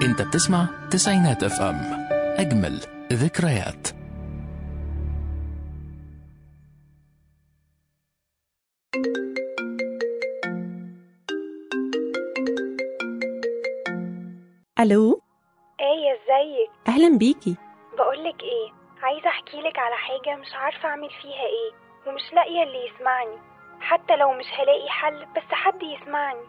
انت بتسمع تسعينات اف ام اجمل ذكريات الو ايه ازيك اهلا بيكي بقولك ايه عايزه احكيلك على حاجه مش عارفه اعمل فيها ايه ومش لاقيه اللي يسمعني حتى لو مش هلاقي حل بس حد يسمعني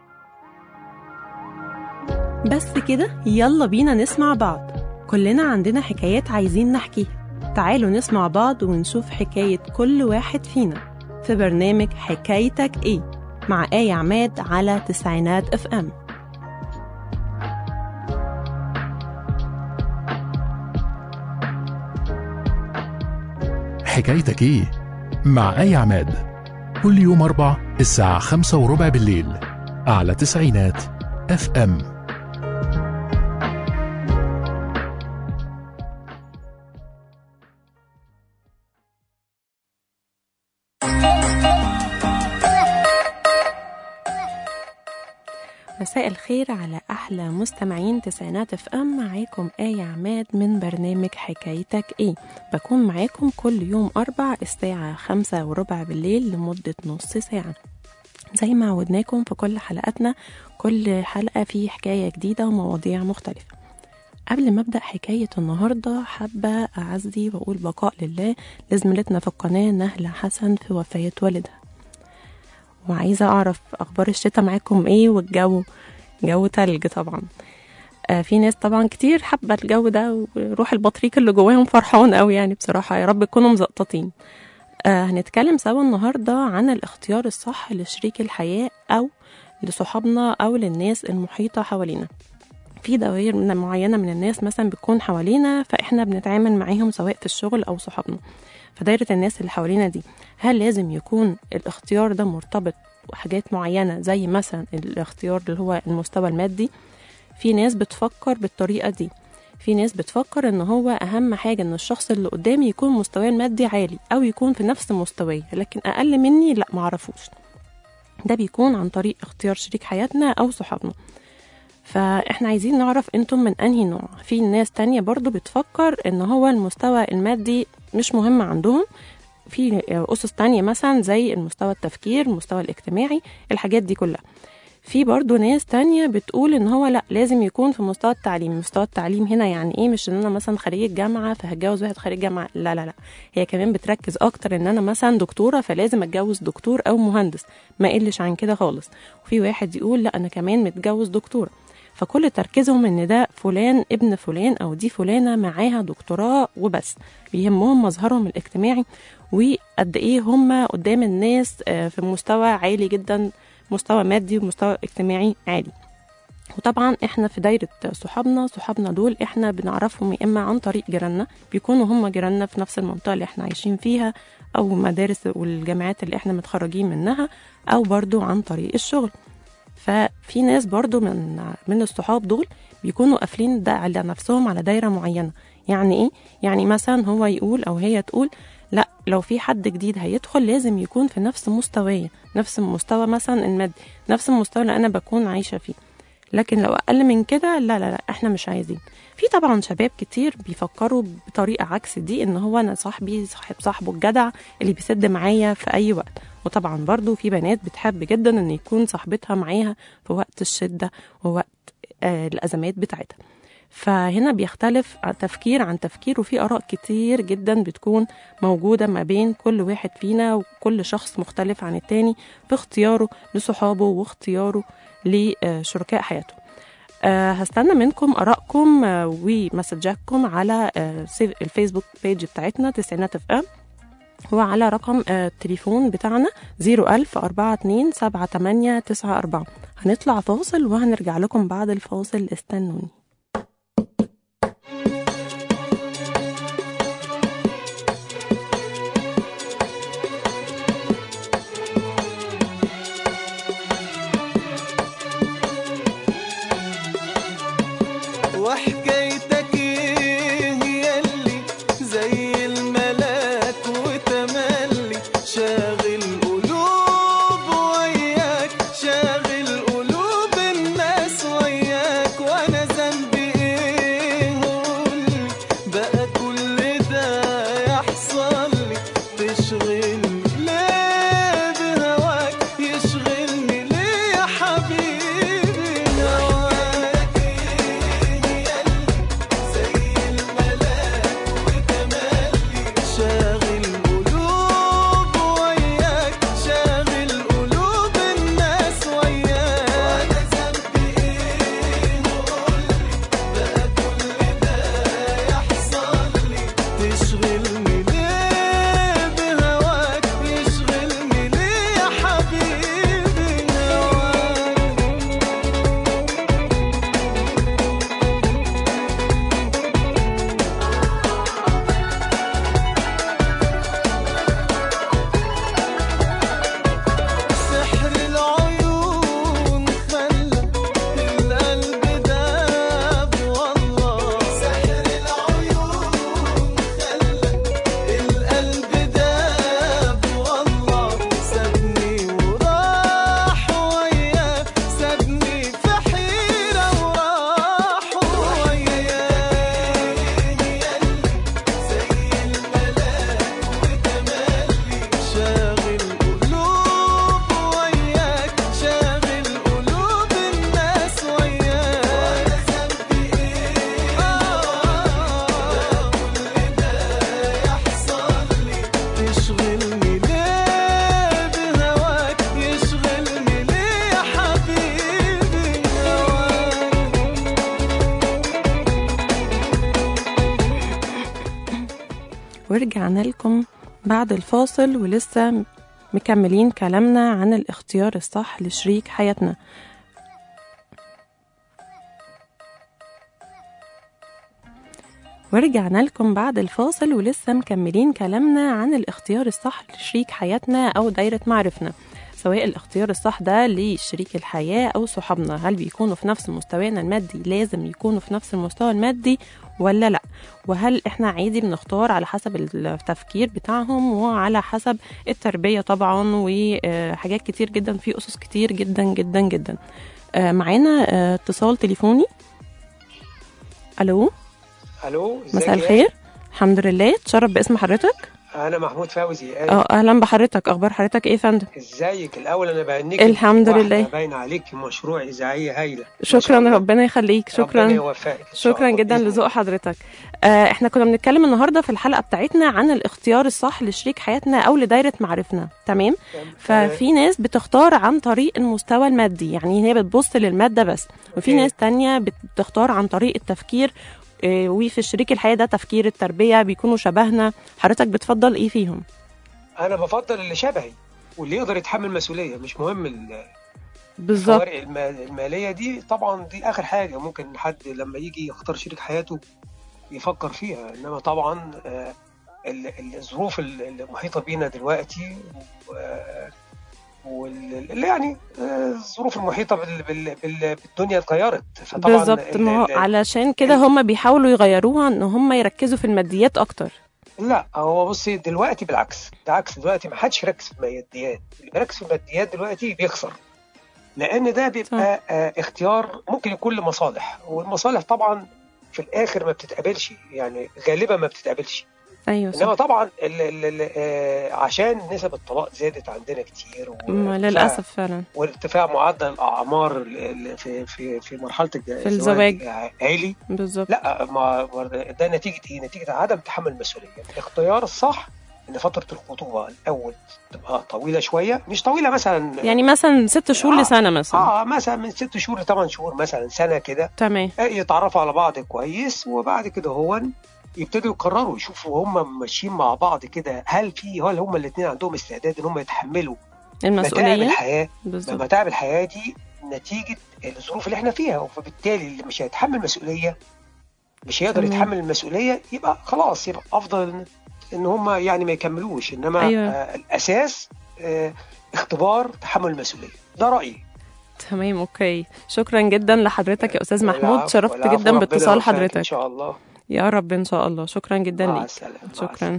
بس كده يلا بينا نسمع بعض كلنا عندنا حكايات عايزين نحكيها تعالوا نسمع بعض ونشوف حكاية كل واحد فينا في برنامج حكايتك ايه مع آية عماد على تسعينات اف ام حكايتك ايه مع اي عماد كل يوم اربع الساعة خمسة وربع بالليل على تسعينات اف ام مساء الخير على أحلى مستمعين تسعينات اف ام معاكم آية عماد من برنامج حكايتك ايه بكون معاكم كل يوم أربع الساعة خمسة وربع بالليل لمدة نص ساعة زي ما عودناكم في كل حلقاتنا كل حلقة في حكاية جديدة ومواضيع مختلفة قبل ما أبدأ حكاية النهاردة حابة أعزي وأقول بقاء لله لزميلتنا في القناة نهلة حسن في وفاة والدها وعايزة أعرف أخبار الشتاء معاكم إيه والجو جو تلج طبعا آه في ناس طبعا كتير حابة الجو ده وروح البطريق اللي جواهم فرحان قوي يعني بصراحة يا رب تكونوا مزقططين آه هنتكلم سوا النهاردة عن الاختيار الصح لشريك الحياة أو لصحابنا أو للناس المحيطة حوالينا في دوائر من معينة من الناس مثلا بتكون حوالينا فإحنا بنتعامل معاهم سواء في الشغل أو صحابنا فدايرة الناس اللي حوالينا دي هل لازم يكون الاختيار ده مرتبط بحاجات معينة زي مثلا الاختيار اللي هو المستوى المادي في ناس بتفكر بالطريقة دي في ناس بتفكر ان هو اهم حاجة ان الشخص اللي قدامي يكون مستواه المادي عالي او يكون في نفس مستواي لكن اقل مني لا معرفوش ده بيكون عن طريق اختيار شريك حياتنا او صحابنا فاحنا عايزين نعرف انتم من انهي نوع في ناس تانية برضو بتفكر ان هو المستوى المادي مش مهم عندهم في أسس تانية مثلا زي المستوى التفكير المستوى الاجتماعي الحاجات دي كلها في برضو ناس تانية بتقول ان هو لا لازم يكون في مستوى التعليم مستوى التعليم هنا يعني ايه مش ان انا مثلا خريج جامعة فهتجوز واحد خريج جامعة لا لا لا هي كمان بتركز اكتر ان انا مثلا دكتورة فلازم اتجوز دكتور او مهندس ما قلش عن كده خالص وفي واحد يقول لا انا كمان متجوز دكتورة فكل تركيزهم ان ده فلان ابن فلان او دي فلانه معاها دكتوراه وبس بيهمهم مظهرهم الاجتماعي وقد ايه هم قدام الناس في مستوى عالي جدا مستوى مادي ومستوى اجتماعي عالي وطبعا احنا في دايره صحابنا صحابنا دول احنا بنعرفهم يا اما عن طريق جيراننا بيكونوا هم جيراننا في نفس المنطقه اللي احنا عايشين فيها او مدارس والجامعات اللي احنا متخرجين منها او برضو عن طريق الشغل ففي ناس برضو من من الصحاب دول بيكونوا قافلين ده على نفسهم على دايره معينه يعني ايه يعني مثلا هو يقول او هي تقول لا لو في حد جديد هيدخل لازم يكون في نفس مستواي نفس المستوى مثلا المادي نفس المستوى اللي انا بكون عايشه فيه لكن لو اقل من كده لا لا لا احنا مش عايزين في طبعا شباب كتير بيفكروا بطريقه عكس دي ان هو انا صاحبي صاحب صاحبه الجدع اللي بيسد معايا في اي وقت وطبعا برضو في بنات بتحب جدا ان يكون صاحبتها معاها في وقت الشده ووقت آه الازمات بتاعتها فهنا بيختلف تفكير عن تفكير وفي اراء كتير جدا بتكون موجوده ما بين كل واحد فينا وكل شخص مختلف عن التاني في اختياره لصحابه واختياره لشركاء حياته أه هستنى منكم ارائكم أه ومسجاتكم على أه الفيسبوك بيج بتاعتنا تسعينات اف ام وعلى رقم التليفون بتاعنا 01000 42 78 94 هنطلع فاصل وهنرجع لكم بعد الفاصل استنوني وحكايتك ايه يلي زي الملاك وتملي شاغل قلوب وياك شاغل قلوب الناس وياك وانا ذنبي ورجعنا لكم بعد الفاصل ولسه مكملين كلامنا عن الاختيار الصح لشريك حياتنا ورجعنا لكم بعد الفاصل ولسه مكملين كلامنا عن الاختيار الصح لشريك حياتنا أو دايرة معرفنا سواء الاختيار الصح ده لشريك الحياة أو صحابنا هل بيكونوا في نفس مستوانا المادي لازم يكونوا في نفس المستوى المادي ولا لا وهل احنا عادي بنختار على حسب التفكير بتاعهم وعلى حسب التربية طبعا وحاجات كتير جدا في أسس كتير جدا جدا جدا آه، معانا آه، اتصال تليفوني الو الو ازيك مساء يا الخير الحمد لله تشرف باسم حضرتك انا محمود فوزي آه. اه اهلا بحضرتك اخبار حضرتك ايه يا فندم ازيك الاول انا بهنيك الحمد واحدة لله. باين عليك مشروع اذاعيه هايله ما شكرا شاء الله. ربنا يخليك ربنا شكرا يوفقك إن شاء شكرا الله جدا بإذن لذوق الله. حضرتك آه احنا كنا بنتكلم النهارده في الحلقه بتاعتنا عن الاختيار الصح لشريك حياتنا او لدايره معرفنا تمام ففي ناس بتختار عن طريق المستوى المادي يعني هي بتبص للماده بس وفي أوكي. ناس تانية بتختار عن طريق التفكير آه، وفي شريك الحياه ده تفكير التربيه بيكونوا شبهنا حضرتك بتفضل ايه فيهم انا بفضل اللي شبهي واللي يقدر يتحمل مسؤوليه مش مهم ال- بالظبط الفوارق الما- الماليه دي طبعا دي اخر حاجه ممكن حد لما يجي يختار شريك حياته يفكر فيها انما طبعا آه، ال- ال- الظروف ال- المحيطه بينا دلوقتي و- وال اللي يعني آه، الظروف المحيطه بال- بال- بال- بالدنيا اتغيرت فطبعا بالظبط ال- ما هو ال- علشان كده هم بيحاولوا يغيروها ان هم يركزوا في الماديات اكتر لا هو بصي دلوقتي بالعكس بالعكس دلوقتي ما حدش يركز في الماديات اللي بيركز في الماديات دلوقتي بيخسر لان ده بيبقى آه اختيار ممكن يكون لمصالح والمصالح طبعا في الاخر ما بتتقابلش يعني غالبا ما بتتقابلش ايوه انما صح طبعا ال ال ال آه عشان نسب الطلاق زادت عندنا كتير و- ما للاسف فعلا وارتفاع معدل الاعمار ال- ال- في في في مرحله الج- في الزواج. عالي بالظبط لا ما ما- ده نتيجه ايه؟ نتيجه عدم تحمل المسؤوليه. الاختيار الصح ان فتره الخطوبه الاول تبقى طويله شويه مش طويله مثلا يعني مثلا ست شهور آه. لسنه مثلا اه مثلا من ست شهور لثمان شهور مثلا سنه كده تمام آه، يتعرفوا على بعض كويس وبعد كده هو يبتدوا يقرروا يشوفوا هم ماشيين مع بعض كده هل في هل هم الاثنين عندهم استعداد ان هم يتحملوا متاعب المسؤوليه الحياه بالظبط متاعب الحياه دي نتيجه الظروف اللي احنا فيها فبالتالي اللي مش هيتحمل مسؤوليه مش هيقدر تمام. يتحمل المسؤوليه يبقى خلاص يبقى افضل ان, إن هم يعني ما يكملوش انما أيوة. آه الاساس آه اختبار تحمل المسؤوليه ده رايي تمام اوكي شكرا جدا لحضرتك يا استاذ محمود والعفو- شرفت والعفو، جدا ربنا باتصال يوفقك ان حضرتك شاء الله يا رب ان شاء الله شكرا جدا مع ليك السلامه مع السلامة. شكرا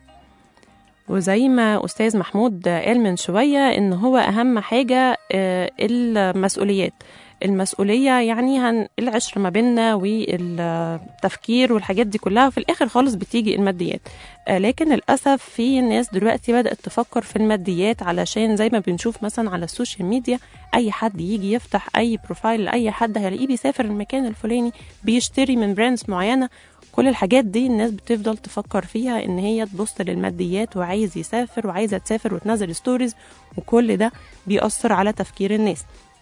وزي ما استاذ محمود قال من شويه ان هو اهم حاجه آه، المسؤوليات المسؤوليه يعني هن العشره ما بيننا والتفكير والحاجات دي كلها وفي الاخر خالص بتيجي الماديات آه، لكن للاسف في ناس دلوقتي بدات تفكر في الماديات علشان زي ما بنشوف مثلا على السوشيال ميديا اي حد يجي يفتح اي بروفايل لاي حد هيلاقيه بيسافر المكان الفلاني بيشتري من براندز معينه كل الحاجات دي الناس بتفضل تفكر فيها ان هي تبص للماديات وعايز يسافر وعايزه تسافر وتنزل ستوريز وكل ده بيأثر على تفكير الناس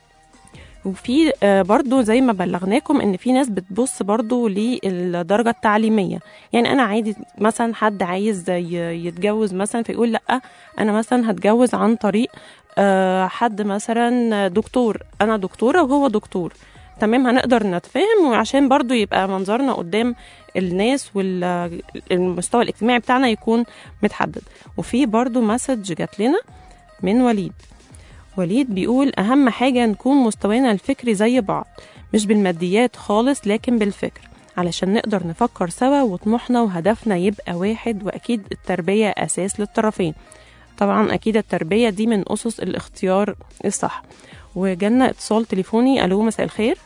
وفي آه، برضو زي ما بلغناكم ان في ناس بتبص برضو للدرجه التعليميه يعني انا عادي مثلا حد عايز ي- يتجوز مثلا فيقول لا انا مثلا هتجوز عن طريق آه، حد مثلا دكتور انا دكتوره وهو دكتور تمام هنقدر نتفاهم وعشان برضو يبقى منظرنا قدام الناس والمستوى الاجتماعي بتاعنا يكون متحدد وفي برضو مسج جات لنا من وليد وليد بيقول أهم حاجة نكون مستوانا الفكري زي بعض مش بالماديات خالص لكن بالفكر علشان نقدر نفكر سوا وطموحنا وهدفنا يبقى واحد وأكيد التربية أساس للطرفين طبعا أكيد التربية دي من أسس الاختيار الصح وجالنا اتصال تليفوني ألو مساء الخير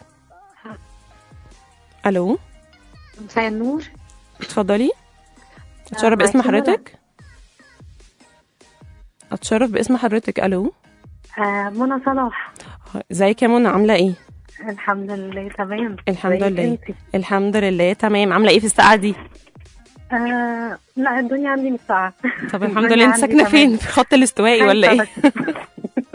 ألو مساء النور اتفضلي اتشرف باسم معاكي منى. حضرتك اتشرف باسم حضرتك الو آه منى صلاح ازيك يا منى عامله ايه الحمد لله تمام الحمد ازيك لله. انتي؟ الحمد لله تمام عامله ايه في الساعه دي آه لا الدنيا عندي مش ساعة طب الحمد الدنيا لله انت عندي ساكنه تمام. فين في خط الاستوائي ولا ايه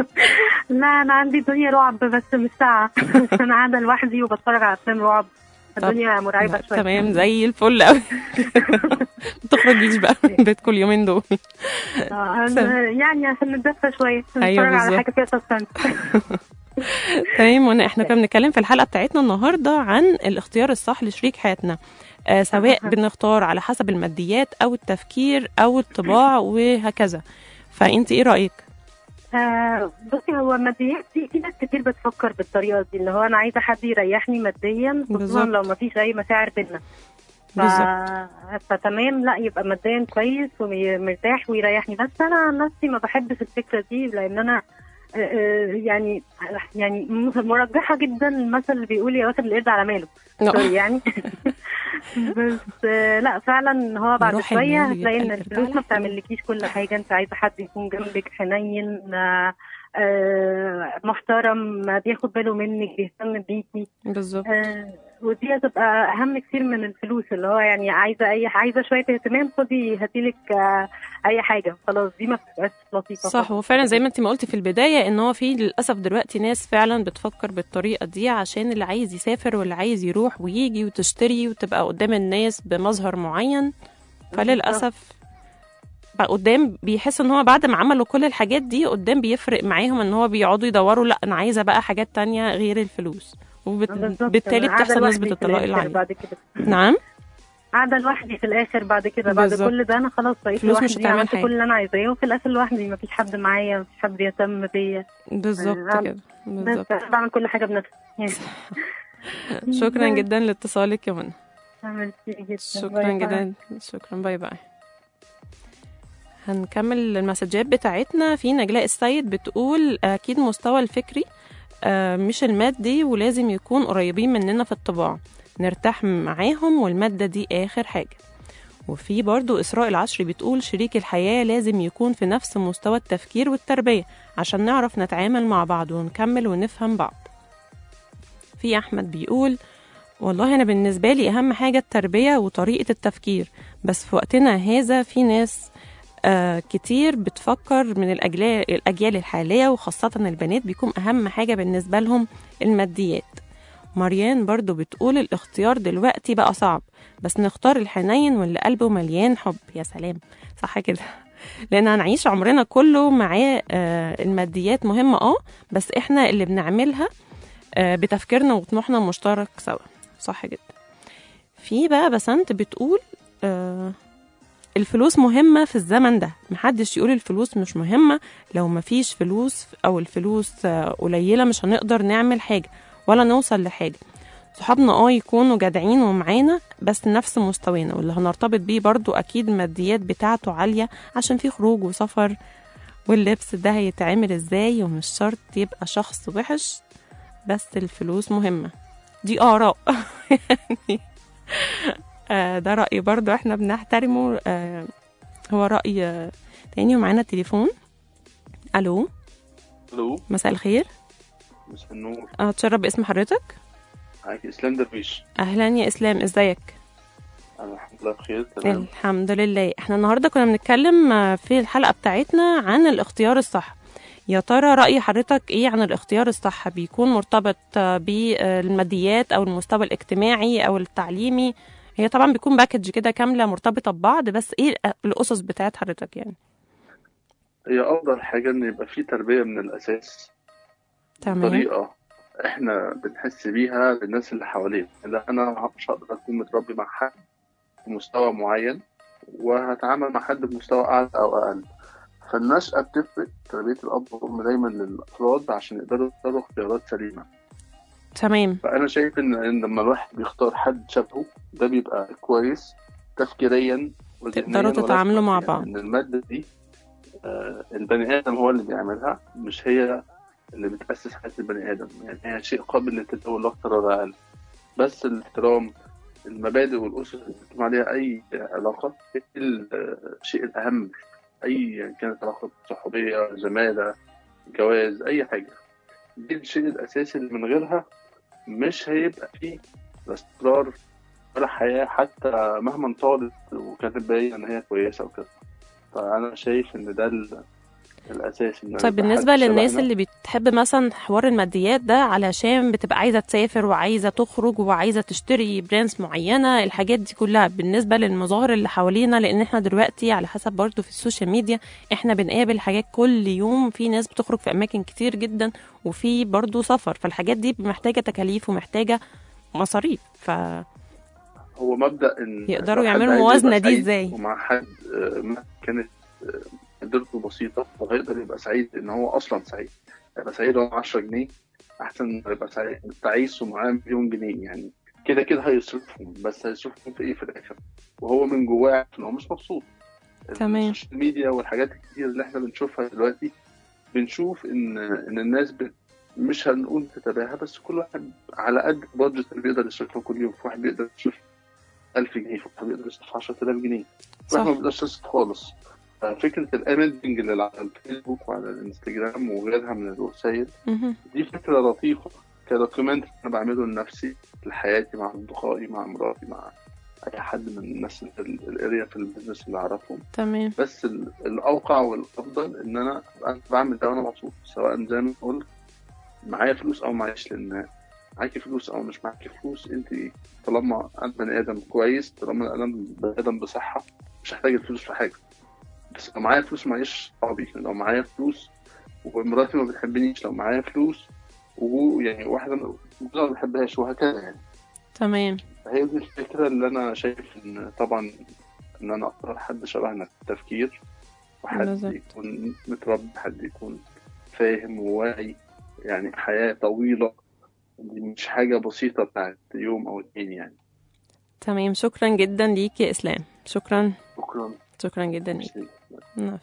لا انا عندي دنيا رعب بس مش ساعة انا قاعدة لوحدي وبتفرج على افلام رعب الدنيا مرعبه لا، شويه تمام زي الفل قوي ما تخرجيش بقى من البيت كل يومين دول آه، سم. يعني عشان نتدفى شويه أيوة نتفرج على بالظبط. حاجه فيها سسبنس تمام وانا احنا كنا بنتكلم في الحلقه بتاعتنا النهارده عن الاختيار الصح لشريك حياتنا آه سواء بنختار على حسب الماديات او التفكير او الطباع وهكذا فانت ايه رايك آه، بصي هو الماديات دي في ناس كتير بتفكر بالطريقه دي اللي هو انا عايزه حد يريحني ماديا خصوصا بالظبط. لو ما فيش اي مشاعر بينا ف... بالظبط. فتمام لا يبقى ماديا كويس ومرتاح ويريحني بس انا عن نفسي ما بحبش الفكره دي لان انا آه، آه، يعني يعني مرجحه جدا المثل اللي بيقول يا واخد القرد على ماله سوري يعني بس آه، لا فعلا هو بعد روح شويه المال هتلاقي ان يبقى الفلوس على ما بتعملكيش كل حاجه انت عايزه حد يكون جنبك حنين آه، آه، محترم آه، بياخد باله منك بيهتم بيكي بالظبط آه، ودي هتبقى اهم كتير من الفلوس اللي هو يعني عايزه اي عايزه شويه اهتمام خدي هاتيلك آه، اي حاجه خلاص دي ما بتبقاش لطيفه صح خالص. وفعلا زي ما انت ما قلتي في البدايه ان هو في للاسف دلوقتي ناس فعلا بتفكر بالطريقه دي عشان اللي عايز يسافر واللي عايز يروح ويجي وتشتري وتبقى قدام الناس بمظهر معين فللاسف بقى قدام بيحس ان هو بعد ما عملوا كل الحاجات دي قدام بيفرق معاهم ان هو بيقعدوا يدوروا لا انا عايزه بقى حاجات تانية غير الفلوس بالظبط. وبالتالي أنا قاعدة بتحصل لوحدي نسبه في الطلاق الآخر العاليه بعد كده نعم قاعده لوحدي في الاخر بعد كده بعد بالظبط. كل ده انا خلاص بقيت فلوس مش لوحدي هتعمل عملت حاجة. كل اللي انا عايزاه وفي الاخر لوحدي مفيش حد معايا مفيش حد يهتم بيا بالظبط آه، كده بس بالظبط انا بعمل كل حاجه بنفسي يعني شكرا جدا لاتصالك يا منى ميرسي جدا شكرا باي باي. جدا شكرا باي باي هنكمل المسجات بتاعتنا في نجلاء السيد بتقول اكيد مستوى الفكري آه، مش المادي ولازم يكون قريبين مننا في الطباع نرتاح معاهم والمادة دي آخر حاجة وفي برضو إسراء العشري بتقول شريك الحياة لازم يكون في نفس مستوى التفكير والتربية عشان نعرف نتعامل مع بعض ونكمل ونفهم بعض في أحمد بيقول والله أنا بالنسبة لي أهم حاجة التربية وطريقة التفكير بس في وقتنا هذا في ناس آه كتير بتفكر من الأجيال, الأجيال الحالية وخاصة البنات بيكون أهم حاجة بالنسبة لهم الماديات مريان برضو بتقول الاختيار دلوقتي بقى صعب بس نختار الحنين واللي قلبه مليان حب يا سلام صح كده لان هنعيش عمرنا كله معاه آه الماديات مهمة اه بس احنا اللي بنعملها آه بتفكيرنا وطموحنا المشترك سوا صح جدا في بقى بسنت بتقول آه الفلوس مهمة في الزمن ده محدش يقول الفلوس مش مهمة لو مفيش فلوس أو الفلوس آه، قليلة مش هنقدر نعمل حاجة ولا نوصل لحاجة صحابنا اه يكونوا جدعين ومعانا بس نفس مستوانا واللي هنرتبط بيه برضو أكيد الماديات بتاعته عالية عشان في خروج وسفر واللبس ده هيتعمل ازاي ومش شرط يبقى شخص وحش بس الفلوس مهمة دي آراء يعني آه، ده رأي برضو احنا بنحترمه آه، هو رأي آه، تاني ومعانا تليفون ألو الو مساء الخير مساء النور آه، اتشرف باسم حضرتك معاك اسلام درويش أهلا يا إسلام ازيك انا الحمد لله بخير تمام الحمد لله احنا النهارده كنا بنتكلم آه، في الحلقة بتاعتنا عن الاختيار الصح يا ترى رأي حضرتك ايه عن الاختيار الصح بيكون مرتبط آه، بالماديات او المستوى الاجتماعي او التعليمي هي طبعا بيكون باكج كده كاملة مرتبطة ببعض بس ايه الأسس بتاعت حضرتك يعني هي افضل حاجه ان يبقى في تربيه من الاساس تمام طريقه احنا بنحس بيها للناس اللي حوالينا لا انا مش هقدر اكون متربي مع حد بمستوى معين وهتعامل مع حد بمستوى اعلى او اقل فالنشأة بتفرق تربية الأب والأم دايما للأفراد عشان يقدروا يختاروا اختيارات سليمة تمام فأنا شايف إن إن لما الواحد بيختار حد شبهه ده بيبقى كويس تفكيريا وذهنياً تقدروا تتعاملوا ورسماً. مع يعني بعض. إن المادة دي آه، البني آدم هو اللي بيعملها مش هي اللي بتأسس حياة البني آدم يعني هي شيء قابل للتداول أكتر ولا أقل بس الاحترام المبادئ والأسس اللي بتقوم عليها أي علاقة هي الشيء الأهم أي كانت علاقة صحوبية زمالة جواز أي حاجة دي الشيء الأساسي اللي من غيرها مش هيبقى فيه لا استقرار ولا حياة حتى مهما طالت وكانت باينة إن هي كويسة وكده فأنا شايف إن ده ال- الاساسي إن طيب يبقى بالنسبة حد للناس شبهنا. اللي بتحب مثلا حوار الماديات ده علشان بتبقى عايزة تسافر وعايزة تخرج وعايزة تشتري براندز معينة الحاجات دي كلها بالنسبة للمظاهر اللي حوالينا لأن احنا دلوقتي على حسب برضو في السوشيال ميديا احنا بنقابل حاجات كل يوم في ناس بتخرج في أماكن كتير جدا وفي برضو سفر فالحاجات دي محتاجة تكاليف ومحتاجة مصاريف ف هو مبدا ان يقدروا لو حد يعملوا عايز موازنة يبقى دي سعيد إزاي؟ ومع حد آه، ما كانت آه، قدرته بسيطه وهيقدر يبقى سعيد ان هو اصلا سعيد هيبقى سعيد وهو 10 جنيه احسن من يبقى سعيد تعيس ومعاه مليون جنيه يعني كده كده هيصرفهم بس هيصرفهم في ايه في الاخر وهو من جواه عارف ان هو مش مبسوط تمام. السوشيال ميديا والحاجات الكتير اللي احنا بنشوفها دلوقتي بنشوف ان ان الناس بت مش هنقول تتباهى بس كل واحد على قد البادجت اللي بيقدر يصرفه كل يوم في واحد بيقدر يصرف 1000 جنيه في واحد بيقدر يصرف 10000 جنيه صح. واحد ما بيقدرش يصرف خالص ففكره الايميجنج اللي على الفيسبوك وعلى الانستجرام وغيرها من الوسائل مهم. دي فكره لطيفه كدوكيومنت انا بعمله لنفسي لحياتي مع اصدقائي مع مراتي مع اي حد من الناس في ال- الاريا في البيزنس اللي اعرفهم تمام بس ال- الاوقع والافضل ان انا ابقى بعمل ده وانا مبسوط سواء زي ما قلت معايا فلوس او معيش لان معاكي فلوس او مش معاكي فلوس انت طالما انا بني ادم كويس طالما انا بني ادم بصحه مش هحتاج الفلوس في حاجه بس لو معايا فلوس معيش صحابي لو معايا فلوس ومراتي ما بتحبنيش لو معايا فلوس ويعني واحده من- ما بحبهاش وهكذا يعني تمام هي دي الفكرة اللي أنا شايف إن طبعا إن أنا أختار حد شبهنا في التفكير وحد بالظبط. يكون متربي حد يكون فاهم وواعي يعني حياة طويلة دي مش حاجة بسيطة بتاعت يوم أو اتنين يعني تمام شكرا جدا ليك يا إسلام شكرا شكرا شكرا جدا ليك ميرسي. نعم.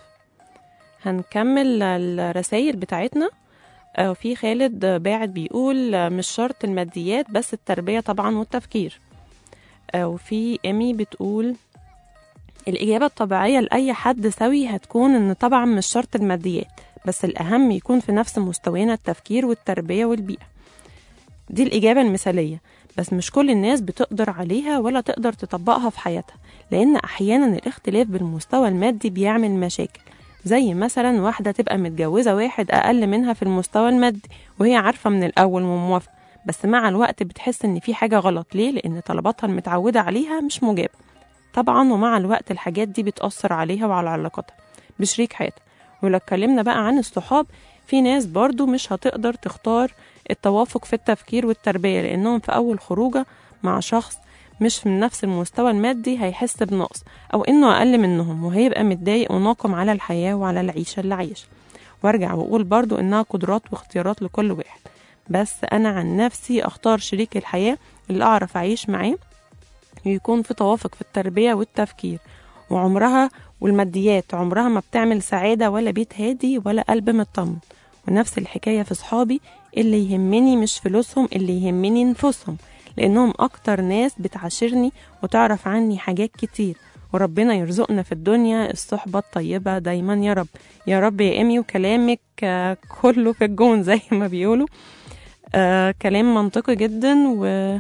هنكمل الرسائل بتاعتنا آه، في خالد باعت بيقول آه، مش شرط الماديات بس التربية طبعا والتفكير آه، وفي إيمي بتقول الإجابة الطبيعية لأي حد سوي هتكون إن طبعا مش شرط الماديات بس الأهم يكون في نفس مستوينا التفكير والتربية والبيئة دي الإجابة المثالية بس مش كل الناس بتقدر عليها ولا تقدر تطبقها في حياتها لأن أحيانا الاختلاف بالمستوى المادي بيعمل مشاكل زي مثلا واحدة تبقى متجوزة واحد أقل منها في المستوى المادي وهي عارفة من الأول وموافقة بس مع الوقت بتحس إن في حاجة غلط ليه؟ لأن طلباتها المتعودة عليها مش مجابة طبعا ومع الوقت الحاجات دي بتأثر عليها وعلى علاقتها بشريك حياتها ولو اتكلمنا بقى عن الصحاب في ناس برضو مش هتقدر تختار التوافق في التفكير والتربية لأنهم في أول خروجة مع شخص مش من نفس المستوى المادي هيحس بنقص أو إنه أقل منهم وهيبقى متضايق وناقم على الحياة وعلى العيشة اللي عايشها وارجع واقول برضو انها قدرات واختيارات لكل واحد بس انا عن نفسي اختار شريك الحياة اللي اعرف اعيش معاه ويكون في توافق في التربية والتفكير وعمرها والماديات عمرها ما بتعمل سعادة ولا بيت هادي ولا قلب مطمن ونفس الحكاية في صحابي اللي يهمني مش فلوسهم اللي يهمني نفوسهم لأنهم أكتر ناس بتعاشرني وتعرف عني حاجات كتير وربنا يرزقنا في الدنيا الصحبة الطيبة دايما يا رب يا رب يا إيمي وكلامك آه، كله في الجون زي ما بيقولوا آه كلام منطقي جدا و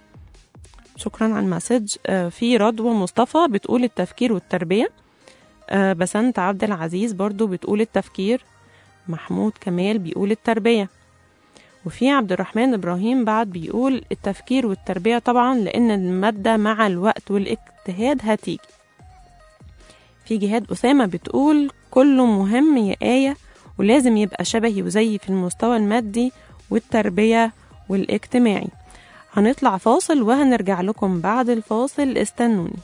شكرا على المسج آه في رضوى مصطفى بتقول التفكير والتربية آه بسنت عبد العزيز برضو بتقول التفكير محمود كمال بيقول التربية وفي عبد الرحمن إبراهيم بعد بيقول التفكير والتربية طبعا لأن المادة مع الوقت والاجتهاد هتيجي في جهاد أسامة بتقول كله مهم يا آية ولازم يبقى شبهي وزيي في المستوى المادي والتربية والاجتماعي هنطلع فاصل وهنرجع لكم بعد الفاصل استنوني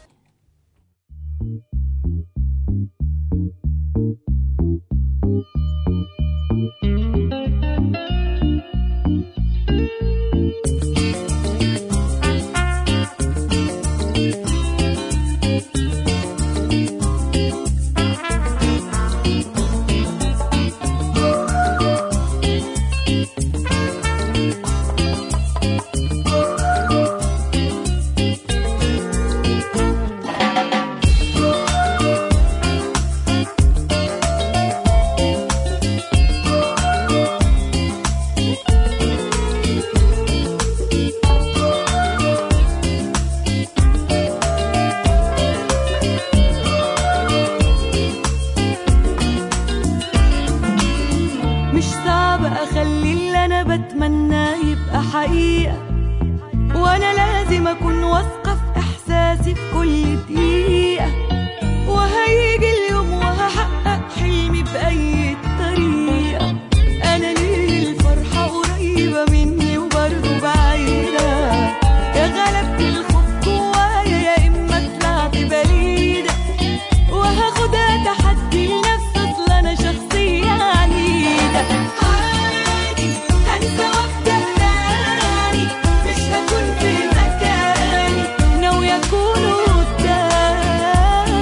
بستنى يبقى حقيقة وانا لازم اكون واثقة في احساسي في كل دقيقة وهيجي اليوم وهحقق حلمي بأي طريقة أنا ليه الفرحة قريبة مني وبرضه بعيدة يا غلبت الخوف جوايا يا إما طلعت بليدة وهاخدها تحدي لنفسي أصل أنا شخصية عنيدة عادي هنسى وأبدأ تاني مش هكون في مكاني ناوية أكون قدام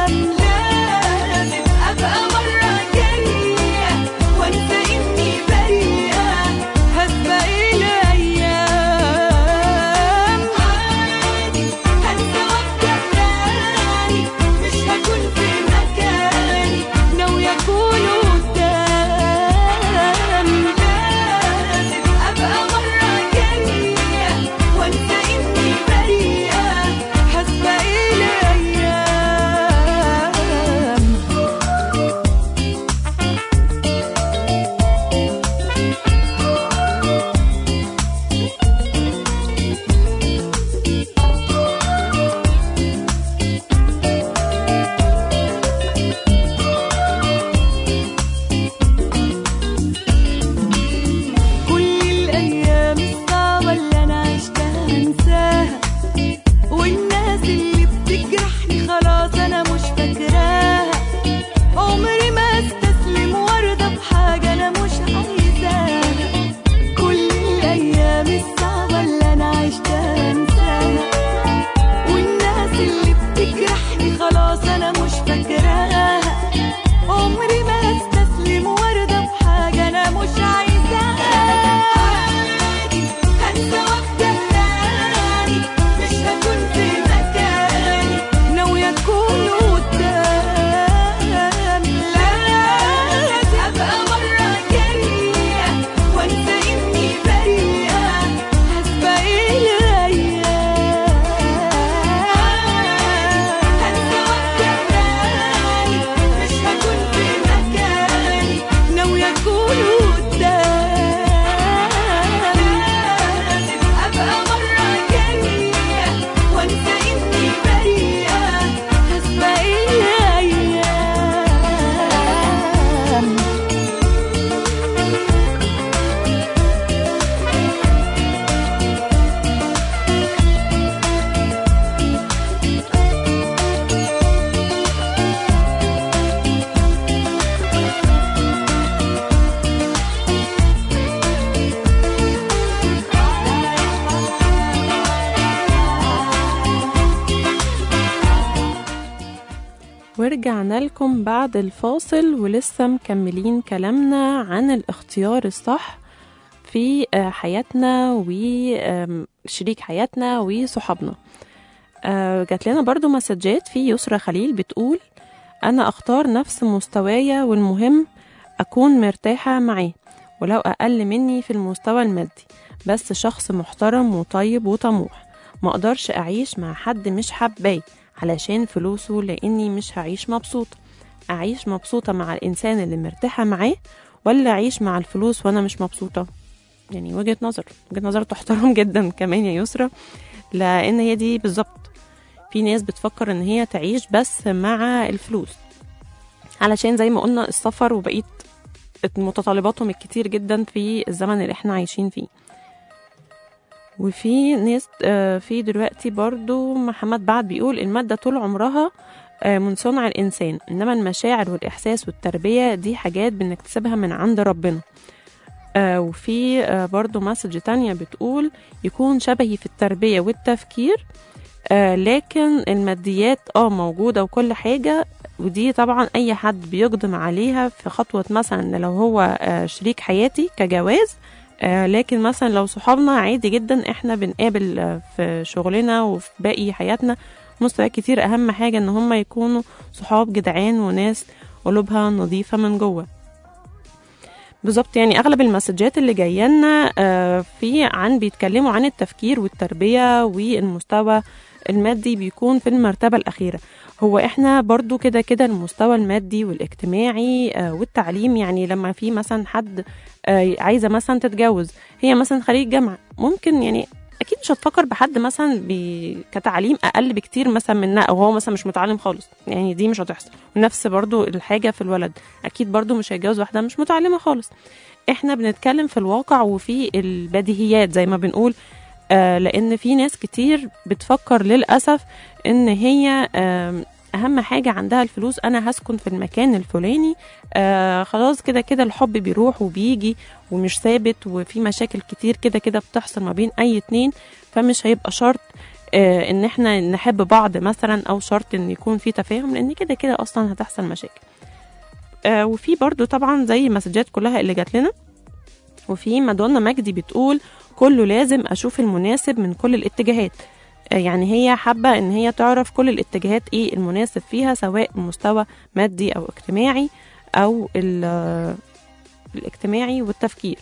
لازم أبقى مرة جاية وأنسى إني بريئة هسبق الأيام عادي هنسى وأبدأ تاني مش هكون في مكاني ناوية أكون قدام لازم أبقى مرة جاية وأنسى إني بريئة هسبق الأيام كل الأيام الصعبة اللي أنا عشتها هنساها والناس اللي بتجرحني خلاص أنا مش فاكراها عمري ما استسلم وارضى بحاجة أنا مش عايزاها كل الأيام الصعبة اللي أنا عشتها هنساها والناس اللي بتجرحني خلاص أنا مش فاكراها عمري ما استسلم وارضى بحاجة أنا مش عايزاها عادي هنسى وابدأ تاني مش هكون في مكاني ناوية أكون قدام لازم أبقى مرة جاية وأنسى إني بريئة هسبق الأيام هنسى وابدأ تاني مش هكون في مكاني ناوية أكون قدام لازم أبقى مرة جاية وأنسى إني بريئة هسبق الأيام ورجعنا لكم بعد الفاصل ولسه مكملين كلامنا عن الاختيار الصح في آه، حياتنا وشريك حياتنا وصحابنا آه، جات لنا برضو مسجات في يسرى خليل بتقول أنا أختار نفس مستوايا والمهم أكون مرتاحة معاه ولو أقل مني في المستوى المادي بس شخص محترم وطيب وطموح ما أقدرش أعيش مع حد مش حباه علشان فلوسه لأني مش هعيش مبسوطة أعيش مبسوطة مع الإنسان اللي مرتاحة معاه ولا أعيش مع الفلوس وأنا مش مبسوطة يعني وجهة نظر وجهة نظر تحترم جدا كمان يا يسرى لأن هي دي بالظبط في ناس بتفكر إن هي تعيش بس مع الفلوس علشان زي ما قلنا السفر وبقية متطلباتهم الكتير جدا في الزمن اللي احنا عايشين فيه وفي ناس آه، في دلوقتي برضو محمد بعد بيقول المادة طول عمرها آه، من صنع الإنسان إنما المشاعر والإحساس والتربية دي حاجات بنكتسبها من عند ربنا آه، وفي آه، برضو مسج تانية بتقول يكون شبهي في التربية والتفكير آه، لكن الماديات اه موجودة وكل حاجة ودي طبعا أي حد بيقدم عليها في خطوة مثلا لو هو آه، شريك حياتي كجواز آه، لكن مثلا لو صحابنا عادي جدا احنا بنقابل آه، في شغلنا وفي باقي حياتنا مستويات كتير اهم حاجة ان هم يكونوا صحاب جدعان وناس قلوبها نظيفة من جوه بالظبط يعني اغلب المسجات اللي جايه لنا آه، في عن بيتكلموا عن التفكير والتربيه والمستوى المادي بيكون في المرتبه الاخيره هو احنا برضو كده كده المستوى المادي والاجتماعي آه، والتعليم يعني لما في مثلا حد آه، عايزه مثلا تتجوز هي مثلا خريج جامعه ممكن يعني اكيد مش هتفكر بحد مثلا ب- كتعليم اقل بكتير مثلا منها او هو مثلا مش متعلم خالص يعني دي مش هتحصل ونفس برضو الحاجه في الولد اكيد برضو مش هيتجوز واحده مش متعلمه خالص احنا بنتكلم في الواقع وفي البديهيات زي ما بنقول آه لان في ناس كتير بتفكر للاسف ان هي آم، اهم حاجه عندها الفلوس انا هسكن في المكان الفلاني آه خلاص كده كده الحب بيروح وبيجي ومش ثابت وفي مشاكل كتير كده كده بتحصل ما بين اي اتنين فمش هيبقى شرط آه ان احنا نحب بعض مثلا او شرط ان يكون في تفاهم لان كده كده اصلا هتحصل مشاكل آه وفي برضو طبعا زي المسجات كلها اللي جات لنا وفي مادونا مجدي بتقول كله لازم اشوف المناسب من كل الاتجاهات آه، يعني هي حابة ان هي تعرف كل الاتجاهات ايه المناسب فيها سواء مستوى مادي او اجتماعي او ال- آه، الاجتماعي والتفكير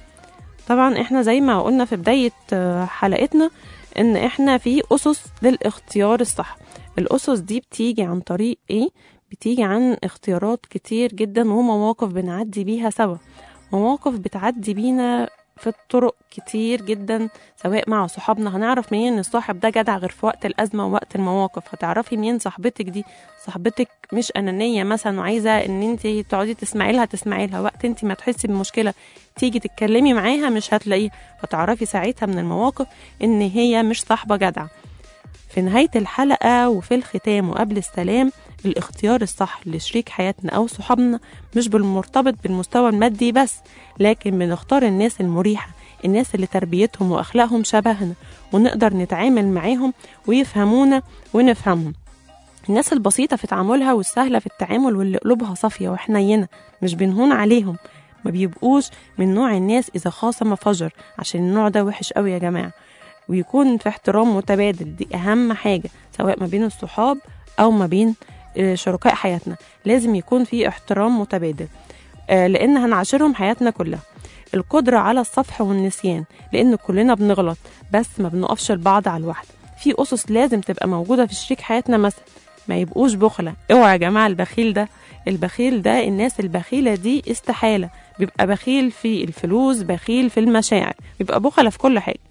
طبعا احنا زي ما قلنا في بداية آه، حلقتنا ان احنا في اسس للاختيار الصح الاسس دي بتيجي عن طريق ايه بتيجي عن اختيارات كتير جدا ومواقف بنعدي بيها سوا مواقف بتعدي بينا في الطرق كتير جدا سواء مع صحابنا هنعرف منين ان الصاحب ده جدع غير في وقت الازمه ووقت المواقف هتعرفي منين صاحبتك دي صاحبتك مش انانيه مثلا وعايزه ان انت تقعدي تسمعي لها تسمعي لها وقت انت ما تحسي بمشكله تيجي تتكلمي معاها مش هتلاقيها هتعرفي ساعتها من المواقف ان هي مش صاحبه جدعه في نهاية الحلقة وفي الختام وقبل السلام الاختيار الصح لشريك حياتنا أو صحابنا مش بالمرتبط بالمستوى المادي بس لكن بنختار الناس المريحة الناس اللي تربيتهم وأخلاقهم شبهنا ونقدر نتعامل معاهم ويفهمونا ونفهمهم الناس البسيطة في تعاملها والسهلة في التعامل واللي قلوبها صافية وحنينة مش بنهون عليهم ما بيبقوش من نوع الناس إذا خاصم فجر عشان النوع ده وحش قوي يا جماعة ويكون في احترام متبادل دي أهم حاجة سواء ما بين الصحاب أو ما بين آه، شركاء حياتنا لازم يكون في احترام متبادل آه، لأن هنعاشرهم حياتنا كلها القدرة على الصفح والنسيان لأن كلنا بنغلط بس ما بنقفش البعض على الواحد في أسس لازم تبقى موجودة في شريك حياتنا مثلا ما يبقوش بخلة اوعى يا جماعة البخيل ده البخيل ده الناس البخيلة دي استحالة بيبقى بخيل في الفلوس بخيل في المشاعر بيبقى بخلة في كل حاجة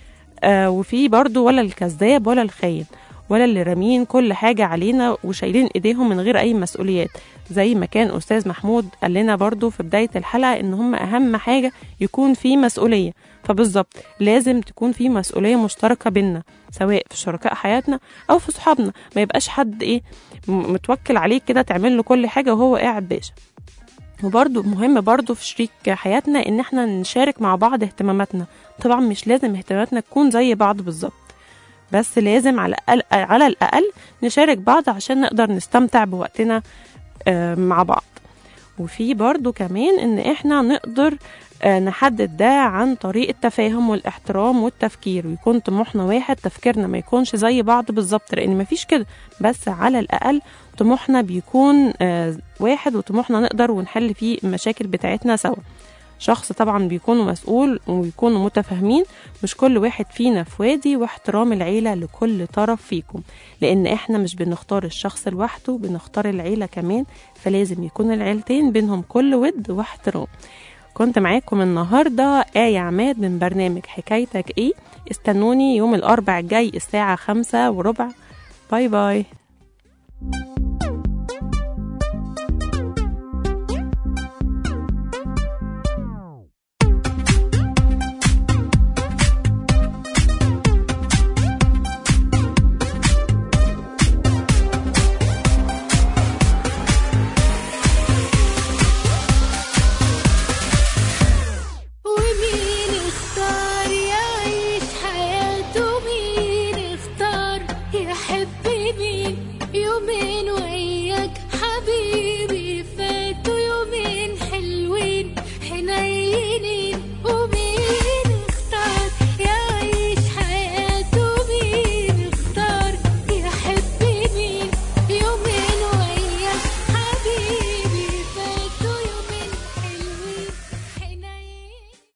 آه وفي برضو ولا الكذاب ولا الخاين ولا اللي رامين كل حاجة علينا وشايلين ايديهم من غير اي مسؤوليات زي ما كان استاذ محمود قال لنا برضو في بداية الحلقة ان هم اهم حاجة يكون في مسؤولية فبالظبط لازم تكون في مسؤولية مشتركة بينا سواء في شركاء حياتنا او في صحابنا ما يبقاش حد ايه م- متوكل عليك كده تعمل له كل حاجة وهو قاعد باشا وبرضو مهم برضو في شريك حياتنا ان احنا نشارك مع بعض اهتماماتنا طبعا مش لازم اهتماماتنا تكون زي بعض بالظبط بس لازم على الأقل, على الأقل نشارك بعض عشان نقدر نستمتع بوقتنا آه، مع بعض وفي برضو كمان ان احنا نقدر آه، نحدد ده عن طريق التفاهم والاحترام والتفكير ويكون طموحنا واحد تفكيرنا ما يكونش زي بعض بالظبط لان مفيش كده بس على الاقل طموحنا بيكون آه، واحد وطموحنا نقدر ونحل فيه المشاكل بتاعتنا سوا شخص طبعا بيكونوا مسؤول ويكونوا متفاهمين مش كل واحد فينا في وادي واحترام العيلة لكل طرف فيكم لأن احنا مش بنختار الشخص لوحده بنختار العيلة كمان فلازم يكون العيلتين بينهم كل ود واحترام كنت معاكم النهاردة آية عماد من برنامج حكايتك ايه استنوني يوم الأربع الجاي الساعة خمسة وربع باي باي